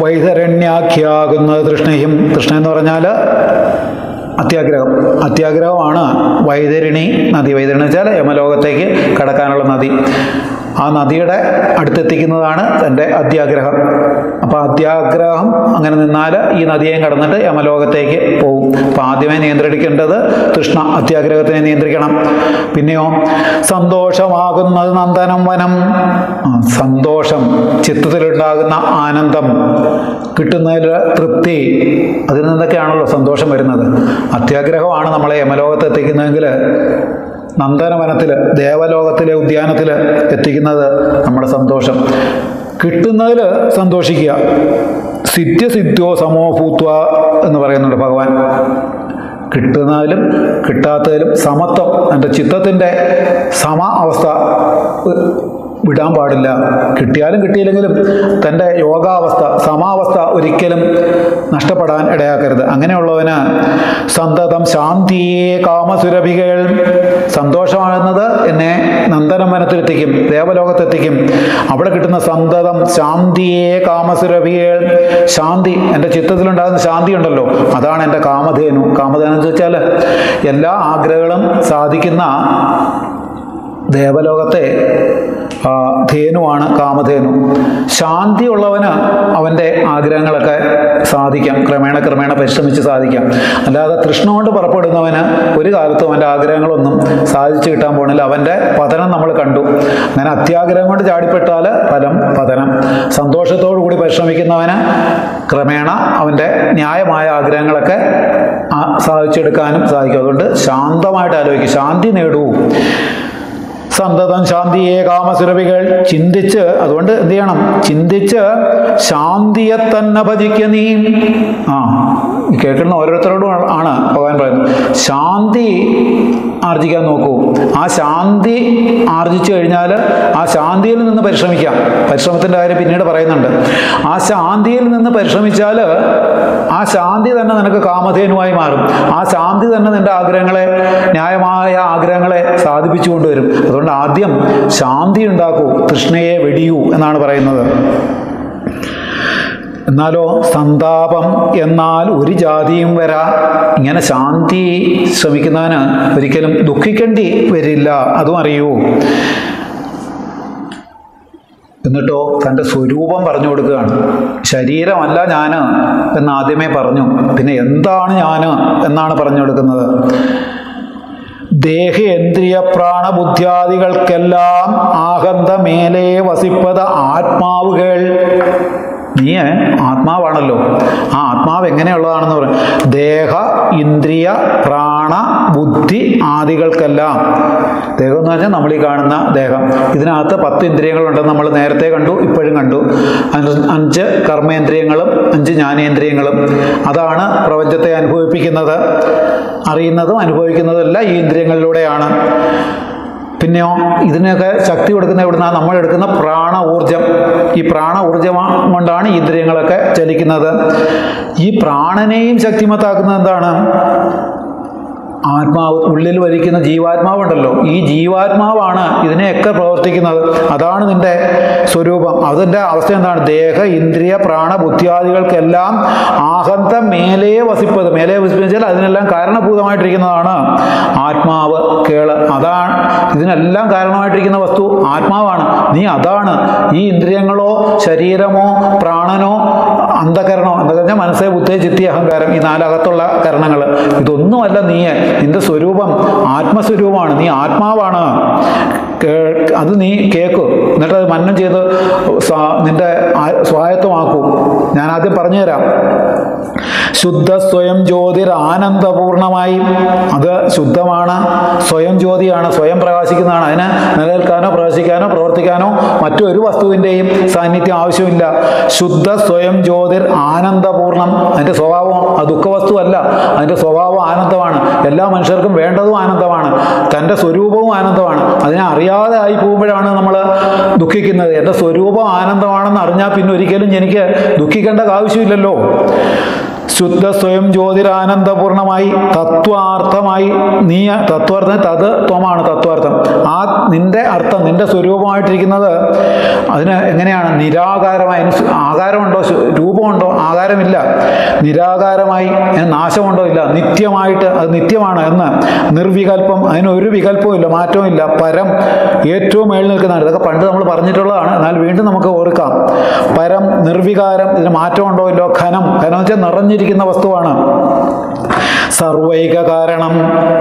വൈതരണ്യാഖ്യാകുന്നത് തൃഷ്ണയും തൃഷ്ണ എന്ന് പറഞ്ഞാൽ അത്യാഗ്രഹം അത്യാഗ്രഹമാണ് വൈതരിണി നദി വൈതരിണി വെച്ചാൽ യമലോകത്തേക്ക് കടക്കാനുള്ള നദി ആ നദിയുടെ അടുത്തെത്തിക്കുന്നതാണ് തൻ്റെ അത്യാഗ്രഹം അപ്പോൾ അത്യാഗ്രഹം അങ്ങനെ നിന്നാൽ ഈ നദിയെയും കടന്നിട്ട് യമലോകത്തേക്ക് പോകും അപ്പോൾ ആദ്യമേ നിയന്ത്രിക്കേണ്ടത് തൃഷ്ണ അത്യാഗ്രഹത്തിനെ നിയന്ത്രിക്കണം പിന്നെയോ സന്തോഷമാകുന്നത് നന്ദനം വനം ആ, സന്തോഷം ചിത്തത്തിലുണ്ടാകുന്ന ആനന്ദം കിട്ടുന്നതിൽ തൃപ്തി അതിൽ നിന്നൊക്കെയാണല്ലോ സന്തോഷം വരുന്നത് അത്യാഗ്രഹമാണ് നമ്മളെ യമലോകത്ത് എത്തിക്കുന്നതെങ്കിൽ നന്ദനവനത്തിൽ ദേവലോകത്തിലെ ഉദ്യാനത്തിൽ എത്തിക്കുന്നത് നമ്മുടെ സന്തോഷം കിട്ടുന്നതിൽ സന്തോഷിക്കുക സിദ്ധ്യസിദ്ധ്യോ സമോ ഭൂത്വ എന്ന് പറയുന്നുണ്ട് ഭഗവാൻ കിട്ടുന്നതിലും കിട്ടാത്തതിലും സമത്വം എൻ്റെ ചിത്തത്തിൻ്റെ സമ അവസ്ഥ ഉ- വിടാൻ പാടില്ല കിട്ടിയാലും കിട്ടിയില്ലെങ്കിലും തൻ്റെ യോഗാവസ്ഥ സമാവസ്ഥ ഒരിക്കലും നഷ്ടപ്പെടാൻ ഇടയാക്കരുത് അങ്ങനെയുള്ളവന് സന്തതം ശാന്തിയെ കാമസുരഭികൾ സന്തോഷമാകുന്നത് എന്നെ നന്ദനവനത്തിലെത്തിക്കും ദേവലോകത്തെത്തിക്കും അവിടെ കിട്ടുന്ന സന്തതം ശാന്തിയെ കാമസുരഭികൾ ശാന്തി എൻ്റെ ചിത്തത്തിലുണ്ടാകുന്ന ശാന്തി ഉണ്ടല്ലോ അതാണ് എൻ്റെ കാമധേനു കാമധേനു എന്ന് വെച്ചാൽ എല്ലാ ആഗ്രഹങ്ങളും സാധിക്കുന്ന ദേവലോകത്തെ ആ, ധേനുവാണ് കാമധേനു ശാന്തി ഉള്ളവന് അവൻ്റെ ആഗ്രഹങ്ങളൊക്കെ സാധിക്കാം ക്രമേണ ക്രമേണ പരിശ്രമിച്ച് സാധിക്കാം അല്ലാതെ തൃഷ്ണ കൊണ്ട് പുറപ്പെടുന്നവന് ഒരു കാലത്തും അവൻ്റെ ആഗ്രഹങ്ങളൊന്നും സാധിച്ചു കിട്ടാൻ പോണില്ല അവൻ്റെ പതനം നമ്മൾ കണ്ടു അങ്ങനെ അത്യാഗ്രഹം കൊണ്ട് ചാടിപ്പെട്ടാൽ ഫലം പതനം സന്തോഷത്തോടു കൂടി പരിശ്രമിക്കുന്നവന് ക്രമേണ അവൻ്റെ ന്യായമായ ആഗ്രഹങ്ങളൊക്കെ ആ, സാധിച്ചെടുക്കാനും സാധിക്കും അതുകൊണ്ട് ശാന്തമായിട്ട് ആലോചിക്കും ശാന്തി നേടൂ സന്തതം ശാന്തിയെ കാമസുരഭികൾ ചിന്തിച്ച് അതുകൊണ്ട് എന്ത് ചെയ്യണം ചിന്തിച്ച് ശാന്തിയെ തന്നെ ഭജിക്ക നീ ആ ഈ കേൾക്കുന്ന ഓരോരുത്തരോടും ആണ് ഭഗവാൻ പറയുന്നത് ശാന്തി ആർജിക്കാൻ നോക്കൂ ആ ശാന്തി ആർജിച്ചു കഴിഞ്ഞാൽ ആ ശാന്തിയിൽ നിന്ന് പരിശ്രമിക്കാം പരിശ്രമത്തിൻ്റെ കാര്യം പിന്നീട് പറയുന്നുണ്ട് ആ ശാന്തിയിൽ നിന്ന് പരിശ്രമിച്ചാൽ ആ ശാന്തി തന്നെ നിനക്ക് കാമധേനുവായി മാറും ആ ശാന്തി തന്നെ നിന്റെ ആഗ്രഹങ്ങളെ ന്യായമായ ആഗ്രഹങ്ങളെ സാധിപ്പിച്ചു കൊണ്ടുവരും അതുകൊണ്ട് ആദ്യം ശാന്തി ഉണ്ടാക്കൂ തൃഷ്ണയെ വെടിയൂ എന്നാണ് പറയുന്നത് എന്നാലോ സന്താപം എന്നാൽ ഒരു ജാതിയും വരാ ഇങ്ങനെ ശാന്തി ശ്രമിക്കുന്നവന് ഒരിക്കലും ദുഃഖിക്കേണ്ടി വരില്ല അതും അറിയൂ എന്നിട്ടോ തൻ്റെ സ്വരൂപം പറഞ്ഞു കൊടുക്കുകയാണ് ശരീരമല്ല ഞാൻ എന്ന് ആദ്യമേ പറഞ്ഞു പിന്നെ എന്താണ് ഞാൻ എന്നാണ് പറഞ്ഞു കൊടുക്കുന്നത് ദേഹേന്ദ്രിയ പ്രാണബുദ്ധ്യാദികൾക്കെല്ലാം ആഹന്ത മേലേ വസിപ്പത് ആത്മാവുകൾ നീ ആത്മാവാണല്ലോ ആ ആത്മാവ് എങ്ങനെയുള്ളതാണെന്ന് പറയും ദേഹ ഇന്ദ്രിയ പ്രാണ ബുദ്ധി ആദികൾക്കെല്ലാം ദേഹം എന്ന് പറഞ്ഞാൽ നമ്മൾ ഈ കാണുന്ന ദേഹം ഇതിനകത്ത് പത്ത് ഇന്ദ്രിയങ്ങളുണ്ടെന്ന് നമ്മൾ നേരത്തെ കണ്ടു ഇപ്പോഴും കണ്ടു അഞ്ച് അഞ്ച് കർമ്മേന്ദ്രിയങ്ങളും അഞ്ച് ജ്ഞാനേന്ദ്രിയങ്ങളും അതാണ് പ്രപഞ്ചത്തെ അനുഭവിപ്പിക്കുന്നത് അറിയുന്നതും അനുഭവിക്കുന്നതും എല്ലാം ഈ ഇന്ദ്രിയങ്ങളിലൂടെയാണ് പിന്നെയോ ഇതിനൊക്കെ ശക്തി കൊടുക്കുന്ന എവിടുന്ന നമ്മൾ എടുക്കുന്ന പ്രാണ ഊർജം ഈ പ്രാണ ഊർജം കൊണ്ടാണ് ഈ ഇന്ദ്രിയങ്ങളൊക്കെ ചലിക്കുന്നത് ഈ പ്രാണനെയും ശക്തിമത്താക്കുന്നത് എന്താണ് ആത്മാവ് ഉള്ളിൽ വരിക്കുന്ന ജീവാത്മാവുണ്ടല്ലോ ഈ ജീവാത്മാവാണ് ഇതിനെയൊക്കെ പ്രവർത്തിക്കുന്നത് അതാണ് നിന്റെ സ്വരൂപം അതിൻ്റെ അവസ്ഥ എന്താണ് ദേഹ ഇന്ദ്രിയ പ്രാണ ബുദ്ധിയാദികൾക്കെല്ലാം ആഹന്ത മേലേ വസിപ്പത് മേലേ വസിപ്പിച്ചാൽ അതിനെല്ലാം കാരണഭൂതമായിട്ടിരിക്കുന്നതാണ് ആത്മാവ് കേള് അതാണ് ഇതിനെല്ലാം കാരണമായിട്ടിരിക്കുന്ന വസ്തു ആത്മാവാണ് നീ അതാണ് ഈ ഇന്ദ്രിയങ്ങളോ ശരീരമോ പ്രാണനോ അന്ധകരണോ അന്ധകരണ മനസ്സേ ബുദ്ധേ ചിത്തി അഹങ്കാരം ഈ നാലകത്തുള്ള കരണങ്ങൾ ഇതൊന്നുമല്ല നീ നിന്റെ സ്വരൂപം ആത്മസ്വരൂപമാണ് നീ ആത്മാവാണ് കേ- അത് നീ കേൾക്കൂ എന്നിട്ട് അത് മന്നം ചെയ്ത് സ്വാ- നിന്റെ ആ- സ്വായത്തമാക്കൂ ഞാൻ ആദ്യം പറഞ്ഞുതരാം ശുദ്ധ സ്വയം ജ്യോതിർ ആനന്ദപൂർണമായി അത് ശുദ്ധമാണ് സ്വയം ജ്യോതിയാണ് സ്വയം പ്രകാശിക്കുന്നതാണ് അതിന് നിലനിൽക്കാനോ പ്രകാശിക്കാനോ പ്രവർത്തിക്കാനോ മറ്റൊരു വസ്തുവിൻ്റെയും സാന്നിധ്യം ആവശ്യമില്ല ശുദ്ധ സ്വയം ജ്യോതിർ ആനന്ദപൂർണം അതിൻ്റെ സ്വഭാവം അത് ദുഃഖവസ്തുവല്ല അതിൻ്റെ സ്വഭാവം ആനന്ദമാണ് എല്ലാ മനുഷ്യർക്കും വേണ്ടതും ആനന്ദമാണ് തൻ്റെ സ്വരൂപവും ആനന്ദമാണ് അതിനെ അറിയാതെ ആയി പോകുമ്പോഴാണ് നമ്മൾ ദുഃഖിക്കുന്നത് എൻ്റെ സ്വരൂപം ആനന്ദമാണെന്ന് അറിഞ്ഞാൽ പിന്നെ ഒരിക്കലും എനിക്ക് ദുഃഖിക്കേണ്ട ആവശ്യമില്ലല്ലോ ശുദ്ധ സ്വയം ജ്യോതിരാനന്ദപൂർണമായി തത്വാർത്ഥമായി നീ തത്വാർത്ഥം തത് ത്വമാണ് തത്വാർത്ഥം ആ നിന്റെ അർത്ഥം നിന്റെ സ്വരൂപമായിട്ടിരിക്കുന്നത് അതിന് എങ്ങനെയാണ് നിരാകാരമായി അതിന് സ്വ- ആകാരമുണ്ടോ സ്വ- രൂപമുണ്ടോ ആകാരമില്ല നിരാകാരമായി അതിന് നാശമുണ്ടോ ഇല്ല നിത്യമായിട്ട് അത് നിത്യമാണ് എന്ന് നിർവികൽപ്പം അതിന് ഒരു വികല്പവും ഇല്ല മാറ്റവും ഇല്ല പരം ഏറ്റവും മേളിൽ നിൽക്കുന്നതാണ് ഇതൊക്കെ പണ്ട് നമ്മൾ പറഞ്ഞിട്ടുള്ളതാണ് എന്നാൽ വീണ്ടും നമുക്ക് ഓർക്കാം പരം നിർവികാരം ഇതിന് മാറ്റമുണ്ടോ ഇല്ലോ ഖനം ഖനം എന്ന് വെച്ചാൽ നിറഞ്ഞിരിക്കുന്ന വസ്തുവാണ് സർവൈക കാരണം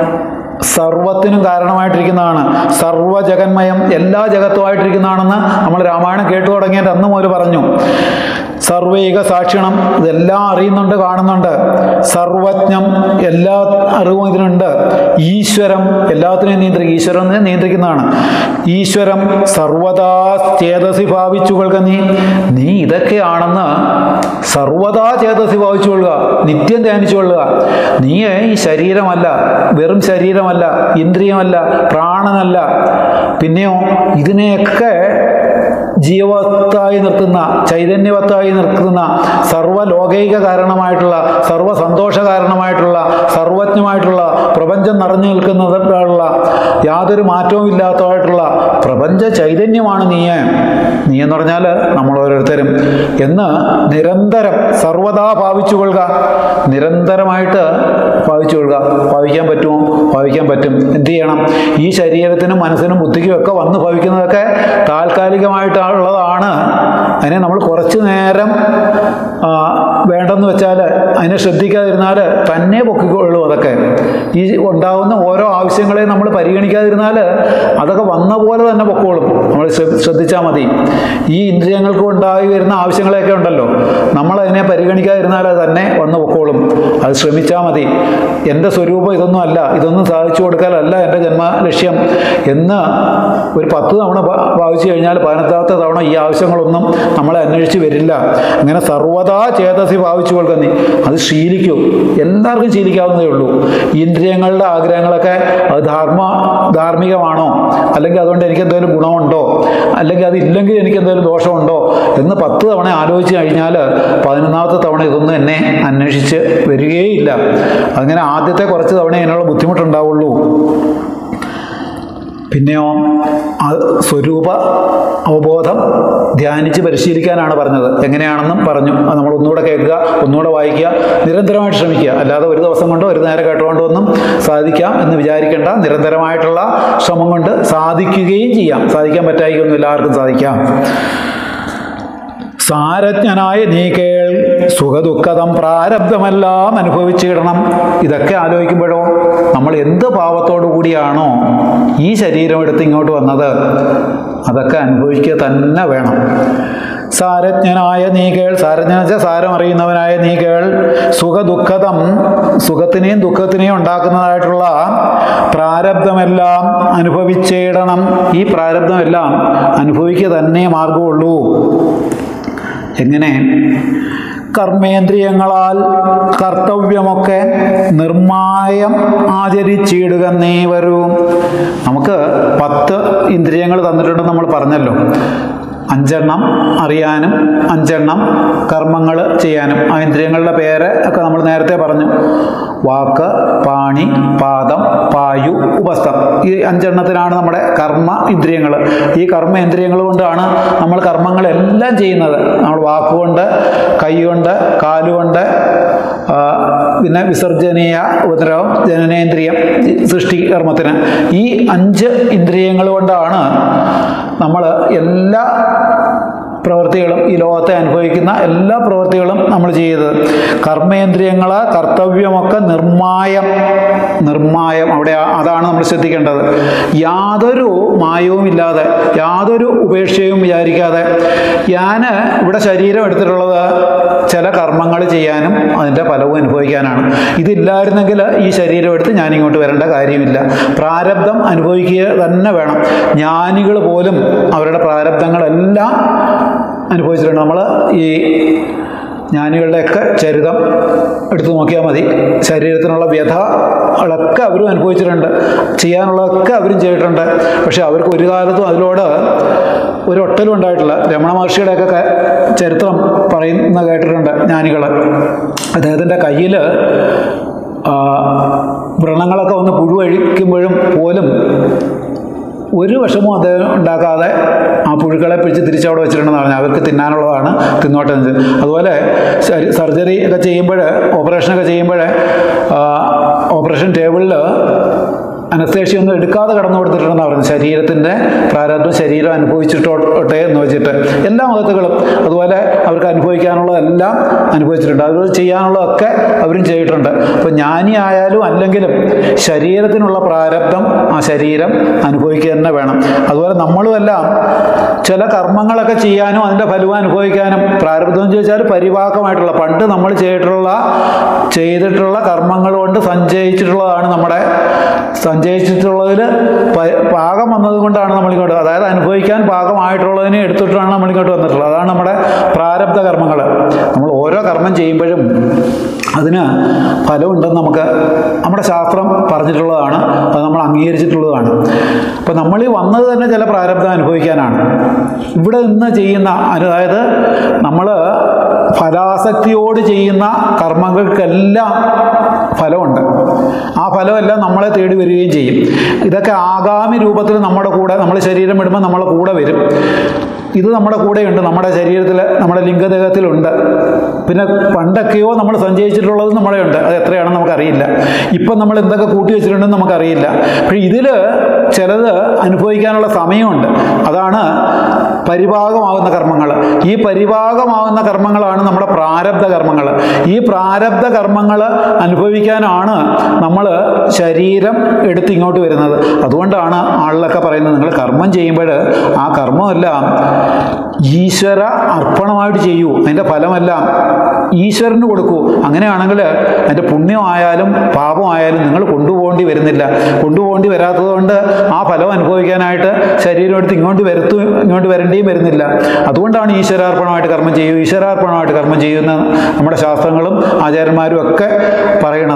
സർവത്തിനും കാരണമായിട്ടിരിക്കുന്നതാണ് സർവജഗന്മയം എല്ലാ ജഗത്തുമായിട്ടിരിക്കുന്നതാണെന്ന് നമ്മൾ രാമായണം കേട്ടു തുടങ്ങിയിട്ട് അന്ന് മുതൽ പറഞ്ഞു സർവൈക സാക്ഷിണം ഇതെല്ലാം അറിയുന്നുണ്ട് കാണുന്നുണ്ട് സർവജ്ഞം എല്ലാ അറിവും ഇതിനുണ്ട് ഈശ്വരം എല്ലാത്തിനെയും നിയന്ത്രിക്കും ഈശ്വരൻ എന്ന് നിയന്ത്രിക്കുന്നതാണ് ഈശ്വരം സർവദാ ചേതസി ഭാവിച്ചുകൊള്ളുക നീ നീ ഇതൊക്കെയാണെന്ന് സർവദാ ചേതസി ഭാവിച്ചുകൊള്ളുക നിത്യം ധ്യാനിച്ചുകൊള്ളുക നീ ഈ ശരീരമല്ല വെറും ശരീരമല്ല ഇന്ദ്രിയമല്ല പ്രാണനല്ല പിന്നെയോ ഇതിനെയൊക്കെ ജീവവത്തായി നിർത്തുന്ന ചൈതന്യവത്തായി നിർത്തുന്ന സർവ്വലോകൈക കാരണമായിട്ടുള്ള സർവ്വ സന്തോഷ കാരണമായിട്ടുള്ള സർവജ്ഞമായിട്ടുള്ള പ്രപഞ്ചം നിറഞ്ഞു നിൽക്കുന്നതായിട്ടുള്ള യാതൊരു മാറ്റവും ഇല്ലാത്തതായിട്ടുള്ള പ്രപഞ്ച ചൈതന്യമാണ് നീ നീ എന്ന് പറഞ്ഞാൽ നമ്മൾ ഓരോരുത്തരും എന്ന് നിരന്തരം സർവദാ ഭാവിച്ചു കൊള്ളുക നിരന്തരമായിട്ട് ഭാവിച്ചു കൊള്ളുക ഭാവിക്കാൻ പറ്റുമോ ഭാവിക്കാൻ പറ്റും എന്ത് ചെയ്യണം ഈ ശരീരത്തിനും മനസ്സിനും ബുദ്ധിക്കും ഒക്കെ വന്ന് ഭവിക്കുന്നതൊക്കെ താൽക്കാലികമായിട്ടുള്ളതാണ് അതിനെ നമ്മൾ കുറച്ച് നേരം ആ, വേണ്ടെന്ന് വെച്ചാൽ അതിനെ ശ്രദ്ധിക്കാതിരുന്നാൽ തന്നെ പൊക്കിക്കൊള്ളൂ അതൊക്കെ ഈ ഉണ്ടാകുന്ന ഓരോ ആവശ്യങ്ങളെ നമ്മൾ പരിഗണിക്കാതിരുന്നാൽ അതൊക്കെ വന്ന പോലെ തന്നെ പൊക്കോളും നമ്മൾ ശ്രദ്ധിച്ചാൽ മതി ഈ ഇന്ദ്രിയങ്ങൾക്ക് ഉണ്ടായി വരുന്ന ആവശ്യങ്ങളെയൊക്കെ ഉണ്ടല്ലോ നമ്മൾ അതിനെ പരിഗണിക്കാതിരുന്നാൽ അത് തന്നെ വന്ന് പൊക്കോളും അത് ശ്രമിച്ചാൽ മതി എൻ്റെ സ്വരൂപം ഇതൊന്നും അല്ല ഇതൊന്നും സാധിച്ചു കൊടുക്കാനല്ല എൻ്റെ ജന്മ ലക്ഷ്യം എന്ന് ഒരു പത്ത് തവണ ഭ- ഭാവിച്ചു കഴിഞ്ഞാൽ പതിനെട്ടാമത്തെ തവണ ഈ ആവശ്യങ്ങളൊന്നും നമ്മളെ അന്വേഷിച്ച് വരില്ല അങ്ങനെ സർവ്വതാ ചേതസി ഭാവിച്ചു കൊള്ളുക നീ അത് ശീലിക്കൂ എല്ലാവർക്കും ശീലിക്കാവുന്നതേ ഉള്ളൂ ഇന്ദ്രിയങ്ങളുടെ ആഗ്രഹങ്ങളൊക്കെ അത് ധാർമ്മ ധാർമ്മികമാണോ അല്ലെങ്കിൽ അതുകൊണ്ട് എനിക്ക് എന്തെങ്കിലും ഗുണമുണ്ടോ അല്ലെങ്കിൽ അതില്ലെങ്കിൽ എനിക്ക് എന്തെങ്കിലും ദോഷമുണ്ടോ എന്ന് പത്ത് തവണ ആലോചിച്ച് കഴിഞ്ഞാൽ പതിനൊന്നാമത്തെ തവണ ഇതൊന്നും എന്നെ അന്വേഷിച്ച് വരികയില്ല അങ്ങനെ ആദ്യത്തെ കുറച്ച് തവണ ഇതിനുള്ള ബുദ്ധിമുട്ടുണ്ടാവുള്ളൂ പിന്നെയോ ആ സ്വരൂപ അവബോധം ധ്യാനിച്ച് പരിശീലിക്കാനാണ് പറഞ്ഞത് എങ്ങനെയാണെന്നും പറഞ്ഞു അത് നമ്മൾ ഒന്നുകൂടെ കേൾക്കുക ഒന്നുകൂടെ വായിക്കുക നിരന്തരമായിട്ട് ശ്രമിക്കുക അല്ലാതെ ഒരു ദിവസം കൊണ്ടോ ഒരു നേരം കേട്ടുകൊണ്ടോ ഒന്നും സാധിക്കാം എന്ന് വിചാരിക്കേണ്ട നിരന്തരമായിട്ടുള്ള ശ്രമം കൊണ്ട് സാധിക്കുകയും ചെയ്യാം സാധിക്കാൻ പറ്റായിക്കൊന്നും എല്ലാവർക്കും സാധിക്കാം സാരജ്ഞനായ നീ കേൾ സുഖദുഃഖതം പ്രാരബ്ധമെല്ലാം അനുഭവിച്ചിടണം ഇതൊക്കെ ആലോചിക്കുമ്പോഴോ നമ്മൾ എന്ത് പാവത്തോടു കൂടിയാണോ ഈ ശരീരം എടുത്ത് ഇങ്ങോട്ട് വന്നത് അതൊക്കെ അനുഭവിക്കുക തന്നെ വേണം സാരജ്ഞനായ നീ കേൾ സാരജ്ഞ എന്ന് വെച്ചാൽ സാരം അറിയുന്നവനായ നീ കേൾ സുഖദുഃഖതം സുഖത്തിനെയും ദുഃഖത്തിനെയും ഉണ്ടാക്കുന്നതായിട്ടുള്ള പ്രാരബ്ധമെല്ലാം അനുഭവിച്ചിടണം ഈ പ്രാരബ്ധമെല്ലാം അനുഭവിക്കുക തന്നെ മാർഗമുള്ളൂ എങ്ങനെ കർമ്മേന്ദ്രിയങ്ങളാൽ കർത്തവ്യമൊക്കെ നിർമായം ആചരിച്ചിടുക നീ വരൂ നമുക്ക് പത്ത് ഇന്ദ്രിയങ്ങൾ തന്നിട്ടുണ്ടെന്ന് നമ്മൾ പറഞ്ഞല്ലോ അഞ്ചെണ്ണം അറിയാനും അഞ്ചെണ്ണം കർമ്മങ്ങൾ ചെയ്യാനും ആ ഇന്ദ്രിയങ്ങളുടെ പേര് ഒക്കെ നമ്മൾ നേരത്തെ പറഞ്ഞു വാക്ക് പാണി പാദം പായു ഉപസ്ഥം ഈ അഞ്ചെണ്ണത്തിനാണ് നമ്മുടെ കർമ്മ ഇന്ദ്രിയങ്ങൾ ഈ കർമ്മ ഇന്ദ്രിയങ്ങൾ കൊണ്ടാണ് നമ്മൾ കർമ്മങ്ങളെല്ലാം ചെയ്യുന്നത് നമ്മൾ വാക്കുകൊണ്ട് കൈകൊണ്ട് കാലുകൊണ്ട് ആ, പിന്നെ വിസർജനീയ ഉപദ്രവം ജനനേന്ദ്രിയം ഈ സൃഷ്ടി കർമ്മത്തിന് ഈ അഞ്ച് ഇന്ദ്രിയങ്ങൾ കൊണ്ടാണ് നമ്മൾ എല്ലാ പ്രവൃത്തികളും ഈ ലോകത്തെ അനുഭവിക്കുന്ന എല്ലാ പ്രവൃത്തികളും നമ്മൾ ചെയ്തത് കർമ്മേന്ദ്രിയങ്ങൾ കർത്തവ്യമൊക്കെ നിർമായം നിർമായം അവിടെ ആ- അതാണ് നമ്മൾ ശ്രദ്ധിക്കേണ്ടത് യാതൊരു മായവും ഇല്ലാതെ യാതൊരു ഉപേക്ഷയും വിചാരിക്കാതെ ഞാൻ ഇവിടെ ശരീരം എടുത്തിട്ടുള്ളത് ചില കർമ്മങ്ങൾ ചെയ്യാനും അതിൻ്റെ ഫലവും അനുഭവിക്കാനാണ് ഇതില്ലായിരുന്നെങ്കിൽ ഈ ശരീരം എടുത്ത് ഞാൻ ഇങ്ങോട്ട് വരേണ്ട കാര്യമില്ല പ്രാരബ്ധം അനുഭവിക്കുക തന്നെ വേണം ജ്ഞാനികൾ പോലും അവരുടെ പ്രാരബ്ധങ്ങളെല്ലാം അനുഭവിച്ചിട്ടുണ്ട് നമ്മൾ ഈ ജ്ഞാനികളുടെയൊക്കെ ചരിതം എടുത്തു നോക്കിയാൽ മതി ശരീരത്തിനുള്ള വ്യഥകളൊക്കെ അവരും അനുഭവിച്ചിട്ടുണ്ട് ചെയ്യാനുള്ളതൊക്കെ അവരും ചെയ്തിട്ടുണ്ട് പക്ഷെ അവർക്ക് ഒരു കാലത്തും അതിലോട് ഒരു ഒട്ടലും ഉണ്ടായിട്ടില്ല രമണ മഹർഷിയുടെയൊക്കെ ക- ചരിത്രം പറയുന്ന കേട്ടിട്ടുണ്ട് ജ്ഞാനികൾ അദ്ദേഹത്തിൻ്റെ കയ്യിൽ വ്രണങ്ങളൊക്കെ ഒന്ന് പുഴുവഴിക്കുമ്പോഴും പോലും ഒരു വിഷമവും അദ്ദേഹം ഉണ്ടാക്കാതെ ആ പുഴുക്കളെ പിടിച്ച് തിരിച്ചവിടെ വെച്ചിട്ടുണ്ടെന്ന് പറഞ്ഞു അവർക്ക് തിന്നാനുള്ളതാണ് തിന്നോട്ടെ എന്ന് വെച്ച്. അതുപോലെ ശരി- സർജറി ഒക്കെ ചെയ്യുമ്പോൾ ഓപ്പറേഷനൊക്കെ ചെയ്യുമ്പോൾ ഓപ്പറേഷൻ ടേബിളിൽ അനസ്തേഷ്യ ഒന്നും എടുക്കാതെ കടന്നു കൊടുത്തിട്ടുണ്ടെന്ന് പറഞ്ഞു ശരീരത്തിൻ്റെ പ്രാരബ്ധം ശരീരം അനുഭവിച്ചിട്ടോട്ടെ എന്ന് വെച്ചിട്ട് എല്ലാ മതത്തുകളും അതുപോലെ അവർക്ക് അനുഭവിക്കാനുള്ളതെല്ലാം അനുഭവിച്ചിട്ടുണ്ട് അത് ചെയ്യാനുള്ളതൊക്കെ അവരും ചെയ്തിട്ടുണ്ട് അപ്പോൾ ജ്ഞാനി ആയാലും അല്ലെങ്കിലും ശരീരത്തിനുള്ള പ്രാരബ്ധം ആ ശരീരം അനുഭവിക്കുക തന്നെ വേണം അതുപോലെ നമ്മളുമെല്ലാം ചില കർമ്മങ്ങളൊക്കെ ചെയ്യാനും അതിൻ്റെ ഫലവും അനുഭവിക്കാനും പ്രാരബ്ധം എന്ന് ചോദിച്ചാൽ പരിവാഹമായിട്ടുള്ള പണ്ട് നമ്മൾ ചെയ്തിട്ടുള്ള ചെയ്തിട്ടുള്ള കർമ്മങ്ങൾ കൊണ്ട് സഞ്ചയിച്ചിട്ടുള്ളതാണ് നമ്മുടെ സഞ്ചയിച്ചിട്ടുള്ളതിൽ പാകം വന്നത് കൊണ്ടാണ് നമ്മളിങ്ങോട്ട് അതായത് അനുഭവിക്കാൻ പാകമായിട്ടുള്ളതിനെ എടുത്തിട്ടാണ് നമ്മളിങ്ങോട്ട് വന്നിട്ടുള്ളത് അതാണ് നമ്മുടെ പ്രാരബ്ധ കർമ്മങ്ങൾ നമ്മൾ ഓരോ കർമ്മം ചെയ്യുമ്പോഴും അതിന് ഫലമുണ്ടെന്ന് നമുക്ക് നമ്മുടെ ശാസ്ത്രം പറഞ്ഞിട്ടുള്ളതാണ് അത് നമ്മൾ അംഗീകരിച്ചിട്ടുള്ളതാണ് അപ്പോൾ നമ്മൾ ഈ വന്നത് തന്നെ ചില പ്രാരബ്ധം അനുഭവിക്കാനാണ് ഇവിടെ നിന്ന് ചെയ്യുന്ന അതായത് നമ്മൾ ഫലാസക്തിയോട് ചെയ്യുന്ന കർമ്മങ്ങൾക്കെല്ലാം ഫലമുണ്ട് ആ ഫലമെല്ലാം നമ്മളെ തേടി വരികയും ചെയ്യും ഇതൊക്കെ ആഗാമി രൂപത്തിൽ നമ്മുടെ കൂടെ നമ്മൾ ശരീരം വിടുമ്പോൾ നമ്മളെ കൂടെ വരും ഇത് നമ്മുടെ കൂടെയുണ്ട് നമ്മുടെ ശരീരത്തിൽ നമ്മുടെ ലിംഗദേഹത്തിലുണ്ട് പിന്നെ പണ്ടൊക്കെയോ നമ്മൾ സഞ്ചയിച്ചിട്ടുള്ളത് നമ്മുടെ ഉണ്ട് അത് എത്രയാണെന്ന് നമുക്കറിയില്ല ഇപ്പം നമ്മൾ എന്തൊക്കെ കൂട്ടി വെച്ചിട്ടുണ്ടെന്ന് നമുക്കറിയില്ല പക്ഷേ ഇതിൽ ചിലത് അനുഭവിക്കാനുള്ള സമയമുണ്ട് അതാണ് പരിഭാഗമാകുന്ന കർമ്മങ്ങൾ ഈ പരിഭാഗമാകുന്ന കർമ്മങ്ങളാണ് നമ്മുടെ പ്രാരബ്ധ കർമ്മങ്ങൾ ഈ പ്രാരബ്ധ കർമ്മങ്ങൾ അനുഭവിക്കാനാണ് നമ്മൾ ശരീരം എടുത്ത് ഇങ്ങോട്ട് വരുന്നത് അതുകൊണ്ടാണ് ആളിലൊക്കെ പറയുന്നത് നിങ്ങൾ കർമ്മം ചെയ്യുമ്പോൾ ആ കർമ്മമെല്ലാം ഈശ്വര അർപ്പണമായിട്ട് ചെയ്യൂ അതിൻ്റെ ഫലമെല്ലാം ഈശ്വരന് കൊടുക്കൂ അങ്ങനെയാണെങ്കിൽ അതിൻ്റെ പുണ്യമായാലും പാപമായാലും നിങ്ങൾ കൊണ്ടുപോകേണ്ടി വരുന്നില്ല കൊണ്ടുപോകേണ്ടി വരാത്തതുകൊണ്ട് ആ ഫലം അനുഭവിക്കാനായിട്ട് ശരീരം എടുത്ത് ഇങ്ങോട്ട് വരുത്തു ഇങ്ങോട്ട് വരേണ്ടിയും വരുന്നില്ല അതുകൊണ്ടാണ് ഈശ്വരാർപ്പണമായിട്ട് കർമ്മം ചെയ്യൂ ഈശ്വരാർപ്പണമായിട്ട് കർമ്മം ചെയ്യുന്ന നമ്മുടെ ശാസ്ത്രങ്ങളും ആചാര്യന്മാരും ഒക്കെ പറയണത്